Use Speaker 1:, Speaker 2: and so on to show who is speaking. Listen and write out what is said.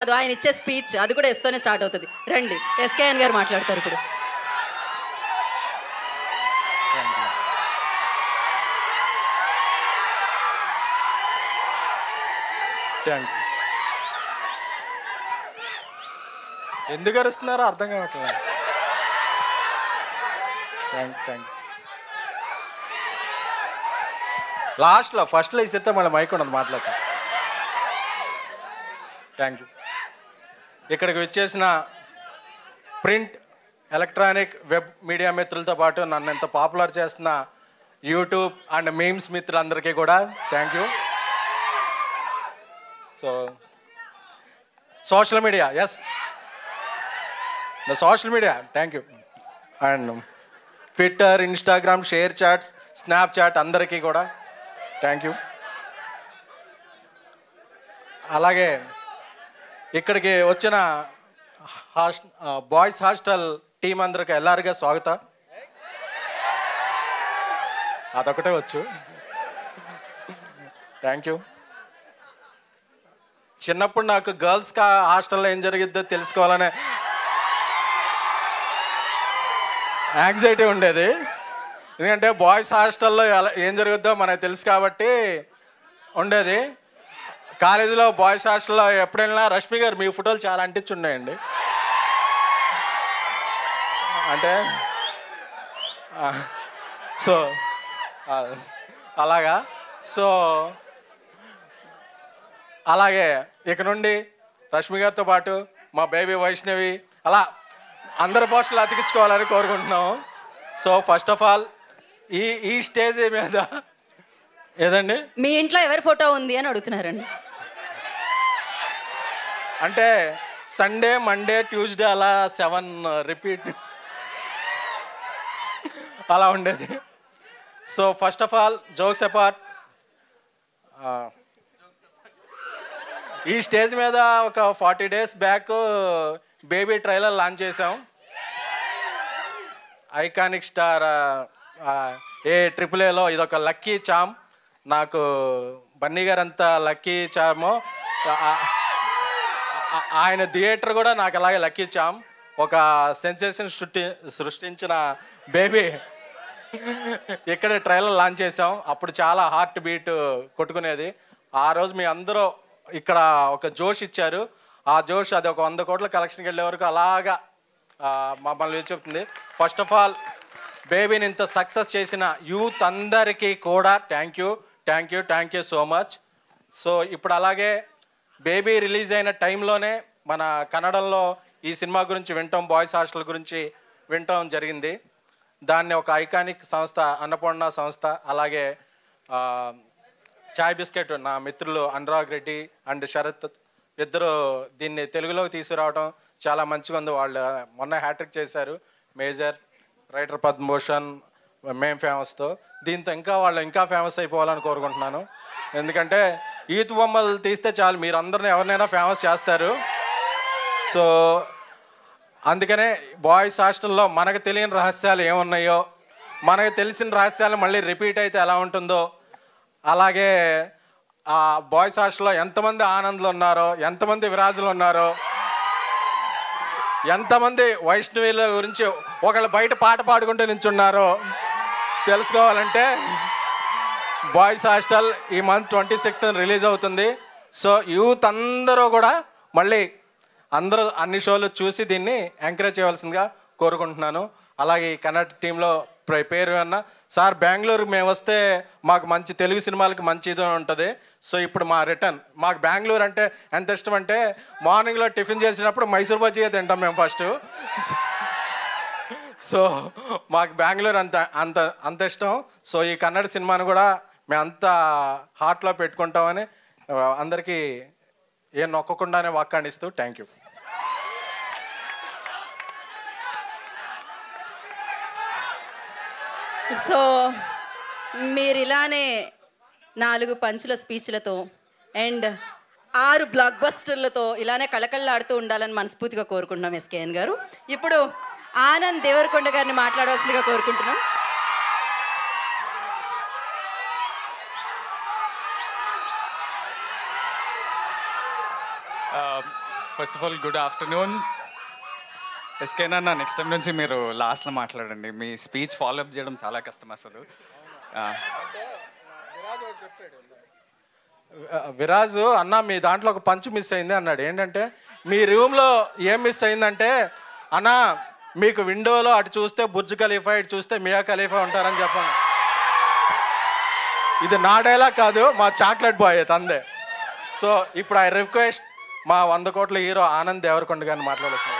Speaker 1: కాదు ఆయన ఇచ్చే స్పీచ్ అది కూడా ఎస్తోనే స్టార్ట్ అవుతుంది రండి ఎస్కేఎన్ గారు మాట్లాడతారు ఇప్పుడు
Speaker 2: థ్యాంక్ ఎందుకు అరుస్తున్నారో అర్థం కావట్లేదు థ్యాంక్ థ్యాంక్ లాస్ట్లో ఫస్ట్లో ఇస్తే మళ్ళీ మైక్ ఉండదు మాట్లాడతాం థ్యాంక్ యూ ఇక్కడికి వచ్చేసిన ప్రింట్ ఎలక్ట్రానిక్ వెబ్ మీడియా మిత్రులతో పాటు నన్ను ఎంత పాపులర్ చేస్తున్న యూట్యూబ్ అండ్ మీమ్స్ మిత్రులందరికీ కూడా thank you so social media yes the social media thank you and Twitter Instagram share chats Snapchat అందరికీ కూడా థ్యాంక్ యూ అలాగే ఇక్కడికి వచ్చిన హాస్ బాయ్స్ హాస్టల్ టీం అందరికి ఎల్లారుగా స్వాగత అదొకటే వచ్చు థ్యాంక్ యూ చిన్నప్పుడు నాకు గర్ల్స్ కా హాస్టల్లో ఏం జరిగిద్దో తెలుసుకోవాలనే యాంగ్జైటీ ఉండేది ఎందుకంటే బాయ్స్ హాస్టల్లో ఎలా ఏం జరుగుద్దో మనకు తెలుసు కాబట్టి ఉండేది కాలేజీలో బాయ్స్ హాస్టల్లో ఎప్పుడు వెళ్ళినా రష్మి గారు మీ ఫోటోలు చాలా అంటించున్నాయండి అంటే ఆ, సో ఆ, అలాగా సో అలాగే ఇక నుండి రష్మి గారితో పాటు మా బేబీ వైష్ణవి అలా అందరి పోస్టులు అతికించుకోవాలని కోరుకుంటున్నాము సో ఫస్ట్ ఆఫ్ ఆల్ ఈ ఈ స్టేజ్ మీద ఏదండి
Speaker 1: మీ ఇంట్లో ఎవరి ఫోటో ఉంది అని అడుగుతున్నారండి
Speaker 2: అంటే సండే మండే ట్యూస్డే అలా సెవెన్ రిపీట్ అలా ఉండేది so first of all jokes apart ఈ స్టేజ్ మీద ఒక forty days back Baby trailer launch చేసాం ఐకానిక్ స్టార్ ఏ ట్రిపుల్ ఏలో ఇదొక లక్కీ చామ్ నాకు బన్నీ గారు అంత లక్కీ చామో ఆ- ఆ- ఆయన థియేటర్ కూడా నాకు అలాగే లక్కీ చామ్ ఒక సెన్సేషన్ సృష్టి సృష్టించిన బేబీ ఇక్కడ ట్రైలర్ లాంచ్ చేసాం అప్పుడు చాలా హార్ట్ బీట్ కొట్టుకునేది ఆ రోజు మీ అందరూ ఇక్కడ ఒక జోష్ ఇచ్చారు ఆ జోష్ అది ఒక వంద కోట్ల కలెక్షన్కి వెళ్ళే వరకు అలాగా ఆ, మమ్మల్ని చెప్తుంది ఫస్ట్ ఆఫ్ ఆల్ బేబీని ఇంత సక్సెస్ చేసిన యూత్ అందరికీ కూడా thank you thank you thank you so much so ఇప్పుడు అలాగే బేబీ రిలీజ్ అయిన టైంలోనే మన కన్నడంలో ఈ సినిమా గురించి వింటాం బాయ్స్ హాస్టల్ గురించి వింటాం జరిగింది దాన్ని ఒక ఐకానిక్ సంస్థ అన్నపూర్ణ సంస్థ అలాగే ఆ, చాయ్ బిస్కెట్ నా మిత్రులు అనురాగ్ రెడ్డి అండ్ శరత్ ఇద్దరు దీన్ని తెలుగులోకి తీసుకురావడం చాలా మంచిగా ఉంది వాళ్ళు మొన్న హ్యాట్రిక్ చేశారు మేజర్ రైటర్ పద్మభూషణ్ మేం ఫేమస్తో దీంతో ఇంకా వాళ్ళు ఇంకా ఫేమస్ అయిపోవాలని కోరుకుంటున్నాను ఎందుకంటే ఈత్ బొమ్మలు తీస్తే చాలు మీరు అందరిని ఎవరినైనా ఫేమస్ చేస్తారు సో అందుకనే బాయ్స్ హాస్టల్లో మనకు తెలియని రహస్యాలు ఏమున్నాయో మనకు తెలిసిన రహస్యాలు మళ్ళీ రిపీట్ అయితే ఎలా ఉంటుందో అలాగే ఆ బాయ్స్ హాస్టల్లో ఎంతమంది ఆనందులు ఉన్నారో ఎంతమంది విరాజులు ఉన్నారో ఎంతమంది వైష్ణవీల గురించి ఒకళ్ళు బయట పాట పాడుకుంటూ నించున్నారో తెలుసుకోవాలంటే బాయ్స్ హాస్టల్ ఈ మంత్ ట్వంటీ సిక్స్త్ రిలీజ్ అవుతుంది సో యూత్ అందరూ కూడా మళ్ళీ అందరూ అన్ని షోలు చూసి దీన్ని ఎంకరేజ్ చేయవలసిందిగా కోరుకుంటున్నాను అలాగే ఈ కన్నడ టీంలో ప్ర- పేరు అన్న సార్ బెంగళూరు మేము వస్తే మాకు మంచి తెలుగు సినిమాలకి మంచి ఇది ఉంటుంది సో ఇప్పుడు మా రిటర్న్ మాకు బెంగళూరు అంటే ఎంత ఇష్టం అంటే మార్నింగ్లో టిఫిన్ చేసినప్పుడు మైసూర్ బజ్జీ తింటాం మేము ఫస్ట్ సో మాకు బెంగళూరు అంత అంత అంత ఇష్టం సో ఈ కన్నడ సినిమాను కూడా మేము అంత హార్ట్లో పెట్టుకుంటామని ఆ, అందరికీ ఏం నొక్కకుండానే వాక్కాణిస్తూ థ్యాంక్ యూ
Speaker 1: సో మీరు ఇలానే నాలుగు పంచుల స్పీచ్లతో అండ్ ఆరు బ్లాక్ బస్టర్లతో ఇలానే కళకళలాడుతూ ఉండాలని మనస్ఫూర్తిగా కోరుకుంటున్నాం ఎస్కేఎన్ గారు ఇప్పుడు ఆనంద్ దేవరకొండ గారిని మాట్లాడవలసిందిగా కోరుకుంటున్నాం
Speaker 3: first of all good afternoon ఎస్కేనా నెక్స్ట్ టైం నుంచి మీరు లాస్ట్లో మాట్లాడండి మీ స్పీచ్ ఫాలో అప్ చేయడం చాలా కష్టం అసలు ఆ,
Speaker 2: విరాజు అన్న మీ దాంట్లో ఒక పంచ్ మిస్ అయింది అన్నాడు ఏంటంటే మీ రూమ్లో ఏం మిస్ అయిందంటే అన్న మీకు విండోలో అటు చూస్తే బుర్జ్ ఖలీఫా ఇటు చూస్తే మియా ఖలీఫా ఉంటారని చెప్పాను ఇది నా డైలాగ్ కాదు మా చాక్లెట్ బాయ్ తందే సో ఇప్పుడు ఐ రిక్వెస్ట్ మా వంద కోట్ల హీరో ఆనంద్ దేవరకొండ గారిని మాట్లాడేస్తున్నాను